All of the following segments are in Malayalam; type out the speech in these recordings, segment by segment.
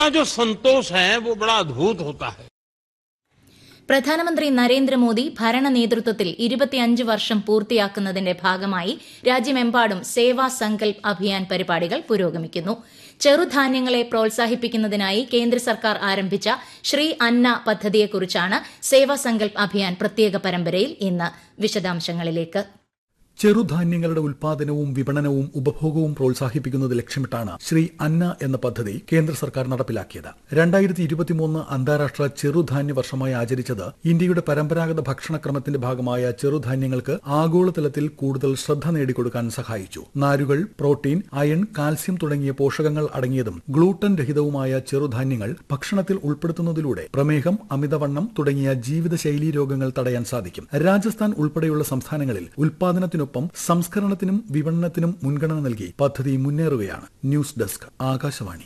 जो संतोष है वो बड़ा अद्भुत होता है പ്രധാനമന്ത്രി നരേന്ദ്രമോദി ഭരണ നേതൃത്വത്തിൽ ഇരുപത്തിയഞ്ച് വർഷം പൂർത്തിയാക്കുന്നതിന്റെ ഭാഗമായി രാജ്യമെമ്പാടും സേവാ സങ്കൽപ് അഭിയാൻ പരിപാടികൾ പുരോഗമിക്കുന്നു ചെറുധാന്യങ്ങളെ പ്രോത്സാഹിപ്പിക്കുന്നതിനായി കേന്ദ്ര സർക്കാർ ആരംഭിച്ച ശ്രീ അന്ന പദ്ധതിയെക്കുറിച്ചാണ് സേവാ സങ്കൽപ് അഭിയാൻ പ്രത്യേക പരമ്പരയിൽ ഇന്ന് വിശദാംശങ്ങളിലേക്ക് ചെറുധാന്യങ്ങളുടെ ഉൽപാദനവും വിപണനവും ഉപഭോഗവും പ്രോത്സാഹിപ്പിക്കുന്നത് ലക്ഷ്യമിട്ടാണ് ശ്രീ അന്ന എന്ന പദ്ധതി കേന്ദ്ര സർക്കാർ നടപ്പിലാക്കിയത് രണ്ടായിരത്തി ഇരുപത്തിമൂന്ന് അന്താരാഷ്ട്ര ചെറുധാന്യ വർഷമായി ആചരിച്ചത് ഇന്ത്യയുടെ പരമ്പരാഗത ഭക്ഷണക്രമത്തിന്റെ ഭാഗമായ ചെറുധാന്യങ്ങൾക്ക് ആഗോളതലത്തിൽ കൂടുതൽ ശ്രദ്ധ നേടിക്കൊടുക്കാൻ സഹായിച്ചു നാരുകൾ പ്രോട്ടീൻ അയൺ കാൽസ്യം തുടങ്ങിയ പോഷകങ്ങൾ അടങ്ങിയതും ഗ്ലൂട്ടൻ രഹിതവുമായ ചെറുധാന്യങ്ങൾ ഭക്ഷണത്തിൽ ഉൾപ്പെടുത്തുന്നതിലൂടെ പ്രമേഹം അമിതവണ്ണം തുടങ്ങിയ ജീവിതശൈലീ രോഗങ്ങൾ തടയാൻ സാധിക്കും രാജസ്ഥാൻ ഉൾപ്പെടെയുള്ള സംസ്ഥാനങ്ങളിൽ ഉൽപാദനത്തിനൊപ്പം സംസ്കരണത്തിനും വിപണനത്തിനും മുൻഗണന നൽകി പദ്ധതി മുന്നേറുകയാണ് ന്യൂസ് ഡെസ്ക് ആകാശവാണി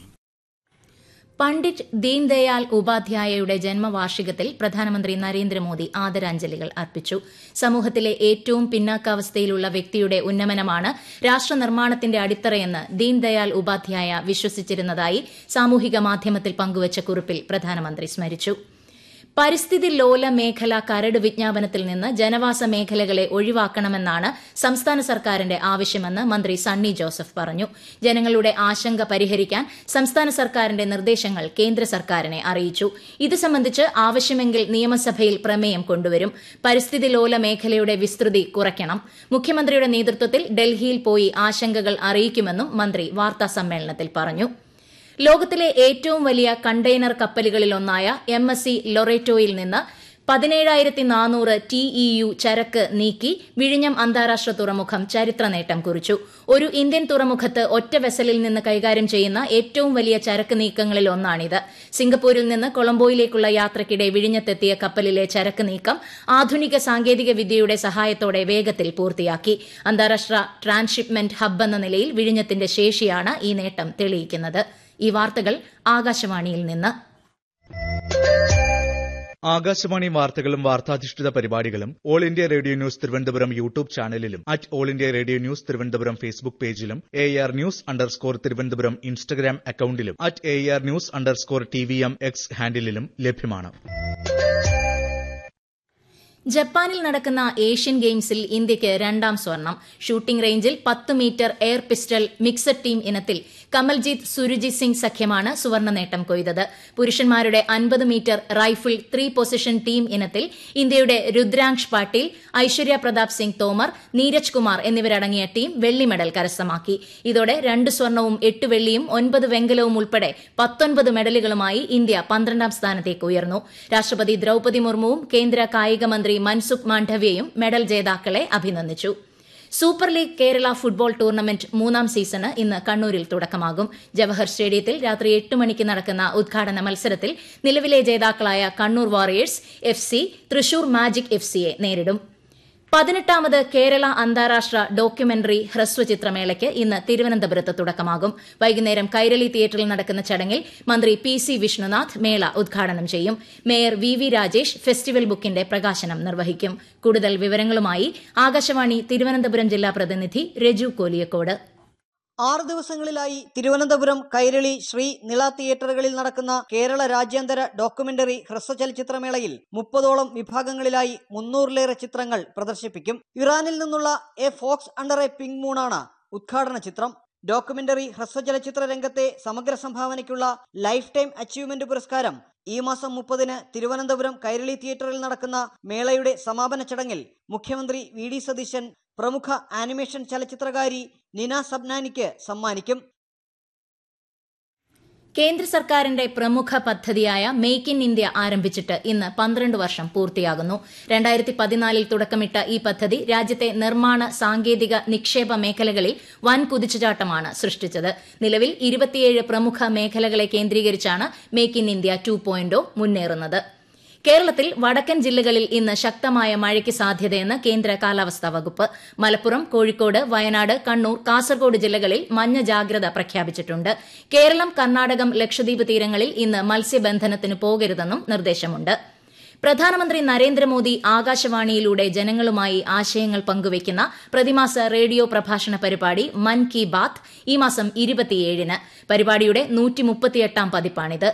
പണ്ഡിറ്റ് ദീൻദയാൽ ഉപാധ്യായയുടെ ജന്മവാർഷികത്തിൽ പ്രധാനമന്ത്രി നരേന്ദ്രമോദി ആദരാഞ്ജലികൾ അർപ്പിച്ചു സമൂഹത്തിലെ ഏറ്റവും പിന്നാക്കാവസ്ഥയിലുള്ള വ്യക്തിയുടെ ഉന്നമനമാണ് രാഷ്ട്ര നിർമ്മാണത്തിന്റെ അടിത്തറയെന്ന് ദീൻദയാൽ ഉപാധ്യായ വിശ്വസിച്ചിരുന്നതായി സാമൂഹിക മാധ്യമത്തിൽ പങ്കുവച്ച കുറിപ്പിൽ പ്രധാനമന്ത്രി സ്മരിച്ചു പരിസ്ഥിതി ലോല മേഖല കരട് വിജ്ഞാപനത്തിൽ നിന്ന് ജനവാസ മേഖലകളെ ഒഴിവാക്കണമെന്നാണ് സംസ്ഥാന സർക്കാരിന്റെ ആവശ്യമെന്ന് മന്ത്രി സണ്ണി ജോസഫ് പറഞ്ഞു ജനങ്ങളുടെ ആശങ്ക പരിഹരിക്കാൻ സംസ്ഥാന സർക്കാരിന്റെ നിർദ്ദേശങ്ങൾ കേന്ദ്ര സർക്കാരിനെ അറിയിച്ചു ഇത് സംബന്ധിച്ച് ആവശ്യമെങ്കിൽ നിയമസഭയിൽ പ്രമേയം കൊണ്ടുവരും പരിസ്ഥിതി ലോല മേഖലയുടെ വിസ്തൃതി കുറയ്ക്കണം മുഖ്യമന്ത്രിയുടെ നേതൃത്വത്തിൽ ഡൽഹിയിൽ പോയി ആശങ്കകൾ അറിയിക്കുമെന്നും മന്ത്രി വാർത്താ സമ്മേളനത്തിൽ പറഞ്ഞു ലോകത്തിലെ ഏറ്റവും വലിയ കണ്ടെയ്നർ കപ്പലുകളിലൊന്നായ എം എസ് സി ലൊറേറ്റോയിൽ നിന്ന് പതിനേഴായിരത്തി നാനൂറ് ടി ഇ യു ചരക്ക് നീക്കി വിഴിഞ്ഞം അന്താരാഷ്ട്ര തുറമുഖം ചരിത്ര നേട്ടം കുറിച്ചു ഒരു ഇന്ത്യൻ തുറമുഖത്ത് ഒറ്റ വെസലിൽ നിന്ന് കൈകാര്യം ചെയ്യുന്ന ഏറ്റവും വലിയ ചരക്ക് നീക്കങ്ങളിൽ ഒന്നാണിത് സിംഗപ്പൂരിൽ നിന്ന് കൊളംബോയിലേക്കുള്ള യാത്രയ്ക്കിടെ വിഴിഞ്ഞത്തെത്തിയ കപ്പലിലെ ചരക്ക് നീക്കം ആധുനിക സാങ്കേതിക വിദ്യയുടെ സഹായത്തോടെ വേഗത്തിൽ പൂർത്തിയാക്കി അന്താരാഷ്ട്ര ട്രാൻസ്ഷിപ്മെന്റ് ഹബ്ബ് എന്ന നിലയിൽ വിഴിഞ്ഞത്തിന്റെ ശേഷിയാണ് ഈ നേട്ടം തെളിയിക്കുന്നത് ഈ വാർത്തകൾ ആകാശവാണിയിൽ നിന്ന് ആകാശവാണി വാർത്തകളും വാർത്താധിഷ്ഠിത പരിപാടികളും All India Radio news Thiruvananthapuram YouTube ചാനലിലും at All India Radio news Thiruvananthapuram Facebook പേജിലും A R news underscore Thiruvananthapuram Instagram അക്കൌണ്ടിലും at A R news underscore T V M X ഹാൻഡിലും ലഭ്യമാണ് ജപ്പാനിൽ നടക്കുന്ന ഏഷ്യൻ ഗെയിംസിൽ ഇന്ത്യയ്ക്ക് രണ്ടാം സ്വർണം ഷൂട്ടിംഗ് റേഞ്ചിൽ പത്ത് metre air pistol mixed team ഇനത്തിൽ കമൽജീത് സുരുജിത് സിംഗ് സഖ്യമാണ് സുവർണ്ണ നേട്ടം കൊയ്തത് പുരുഷന്മാരുടെ അൻപത് metre rifle three position team ഇനത്തിൽ ഇന്ത്യയുടെ രുദ്രാംശ് പാട്ടീൽ ഐശ്വര്യ പ്രതാപ് സിംഗ് തോമർ നീരജ് കുമാർ എന്നിവരടങ്ങിയ ടീം വെള്ളി മെഡൽ കരസ്ഥമാക്കി ഇതോടെ രണ്ട് സ്വർണവും എട്ട് വെള്ളിയും ഒൻപത് വെങ്കലവും ഉൾപ്പെടെ പത്തൊൻപത് മെഡലുകളുമായി ഇന്ത്യ പന്ത്രണ്ടാം സ്ഥാനത്തേക്ക് ഉയർന്നു രാഷ്ട്രപതി ദ്രൌപതി മുർമുവും കേന്ദ്ര കായിക മന്ത്രി മൻസുഖ് മാണ്ഡവ്യയും മെഡൽ ജേതാക്കളെ അഭിനന്ദിച്ചു super league Kerala football tournament മൂന്നാം സീസണ് ഇന്ന് കണ്ണൂരിൽ തുടക്കമാകും ജവഹർ സ്റ്റേഡിയത്തിൽ രാത്രി എട്ട് മണിക്ക് നടക്കുന്ന ഉദ്ഘാടന മത്സരത്തിൽ നിലവിലെ ജേതാക്കളായ Kannur warriors F C Thrissur magic F സിയെ നേരിടും പതിനെട്ടാമത് കേരള അന്താരാഷ്ട്ര ഡോക്യുമെന്ററി ഹ്രസ്വചിത്രമേളയ്ക്ക് ഇന്ന് തിരുവനന്തപുരത്ത് തുടക്കമാകും വൈകുന്നേരം കൈരളി തിയേറ്ററിൽ നടക്കുന്ന ചടങ്ങിൽ മന്ത്രി പി സി വിഷ്ണുനാഥ് മേള ഉദ്ഘാടനം ചെയ്യും mayor V V Rajesh festival ബുക്കിന്റെ പ്രകാശനം നിർവഹിക്കും കൂടുതൽ വിവരങ്ങളുമായി ആകാശവാണി തിരുവനന്തപുരം ജില്ലാ പ്രതിനിധി രജു കോലിയക്കോട് ആറ് ദിവസങ്ങളിലായി തിരുവനന്തപുരം കൈരളി ശ്രീ നിള തിയേറ്ററുകളിൽ നടക്കുന്ന കേരള രാജ്യാന്തര ഡോക്യുമെന്ററി ഹ്രസ്വചലച്ചിത്രമേളയിൽ മുപ്പതോളം വിഭാഗങ്ങളിലായി മുന്നൂറിലേറെ ചിത്രങ്ങൾ പ്രദർശിപ്പിക്കും ഇറാനിൽ നിന്നുള്ള a fox under a pink മൂണാണ് ഉദ്ഘാടന ചിത്രം ഡോക്യുമെന്ററി ഹ്രസ്വചലച്ചിത്ര രംഗത്തെ സമഗ്ര സംഭാവനയ്ക്കുള്ള ലൈഫ് ടൈം അച്ചീവ്മെന്റ് പുരസ്കാരം ഈ മാസം മുപ്പതിന് തിരുവനന്തപുരം കൈരളി തിയേറ്ററിൽ നടക്കുന്ന മേളയുടെ സമാപന ചടങ്ങിൽ മുഖ്യമന്ത്രി വി ഡി സതീശൻ പ്രമുഖ ആനിമേഷൻ ചലച്ചിത്രകാരി നിന സബ്നാനിക്ക് സമ്മാനിക്കും കേന്ദ്ര സർക്കാരിന്റെ പ്രമുഖ പദ്ധതിയായ മേക്ക് ഇൻ ഇന്ത്യ ആരംഭിച്ചിട്ട് ഇന്ന് പന്ത്രണ്ട് വർഷം പൂർത്തിയാകുന്നു രണ്ടായിരത്തി പതിനാലിൽ തുടക്കമിട്ട ഈ പദ്ധതി രാജ്യത്തെ നിർമ്മാണ സാങ്കേതിക നിക്ഷേപ മേഖലകളിൽ വൻ കുതിച്ചുചാട്ടമാണ് സൃഷ്ടിച്ചത് നിലവിൽ ഇരുപത്തിയേഴ് പ്രമുഖ മേഖലകളെ കേന്ദ്രീകരിച്ചാണ് മേക്ക് ഇൻ ഇന്ത്യ ടു മുന്നേറുന്നത് കേരളത്തിൽ വടക്കൻ ജില്ലകളിൽ ഇന്ന് ശക്തമായ മഴയ്ക്ക് സാധ്യതയെന്ന് കേന്ദ്ര കാലാവസ്ഥാ വകുപ്പ് മലപ്പുറം കോഴിക്കോട് വയനാട് കണ്ണൂർ കാസർഗോഡ് ജില്ലകളിൽ മഞ്ഞ ജാഗ്രത പ്രഖ്യാപിച്ചിട്ടുണ്ട് കേരളം കർണാടകം ലക്ഷദ്വീപ് തീരങ്ങളിൽ ഇന്ന് മത്സ്യബന്ധനത്തിന് പോകരുതെന്നും നിർദ്ദേശമുണ്ട് പ്രധാനമന്ത്രി നരേന്ദ്രമോദി ആകാശവാണിയിലൂടെ ജനങ്ങളുമായി ആശയങ്ങൾ പങ്കുവയ്ക്കുന്ന പ്രതിമാസ റേഡിയോ പ്രഭാഷണ പരിപാടി മൻ കി ബാത്ത് ഈ മാസം ഇരുപത്തിയേഴിന് പരിപാടിയുടെ നൂറ്റിമുപ്പത്തിയെട്ടാം പതിപ്പാണിത്